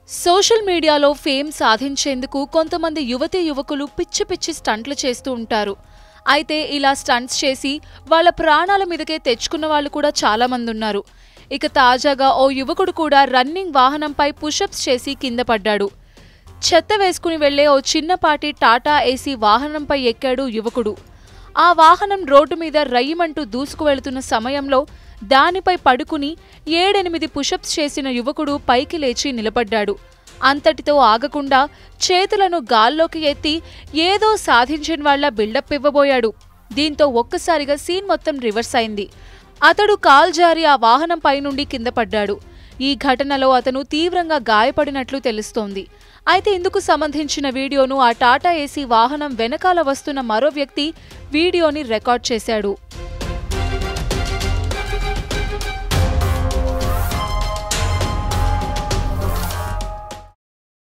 social మీడియాలో fame సాధించేందుకు కొంతమంది యువతీ యువకులు పిచ్చి పిచ్చి స్టంట్లు చేస్తూ ఉంటారు అయితే ఇలా స్టంట్స్ చేసి వాళ్ళ ప్రాణాల మీదకే తెచ్చుకున్న వాళ్ళు కూడా చాలా మంది ఉన్నారు ఇక తాజాగా ఓ యువకుడు కూడా రన్నింగ్ వాహనంపై పుషప్స్ చేసి కింద పడ్డాడు చెత్త వేసుకుని వెళ్లే ఓ చిన్నపాటి టాటా ఏసీ వాహనంపై ఎక్కాడు యువకుడు ఆ వాహనం రోడ్డు మీద రయ్యమంటూ దూసుకు వెళుతున్న సమయంలో దానిపై పడుకుని ఏడెనిమిది పుషప్స్ చేసిన యువకుడు పైకి లేచి నిలబడ్డాడు అంతటితో ఆగకుండా చేతులను గాల్లోకి ఎత్తి ఏదో సాధించిన వాళ్ల బిల్డప్ ఇవ్వబోయాడు దీంతో ఒక్కసారిగా సీన్ మొత్తం రివర్స్ అయింది అతడు కాల్ జారి ఆ వాహనంపై నుండి కింద పడ్డాడు ఈ ఘటనలో అతను తీవ్రంగా గాయపడినట్లు తెలుస్తోంది అయితే ఇందుకు సంబంధించిన వీడియోను ఆ టాటా ఏసీ వాహనం వెనకాల వస్తున్న మరో వ్యక్తి వీడియోని రికార్డ్ చేశాడు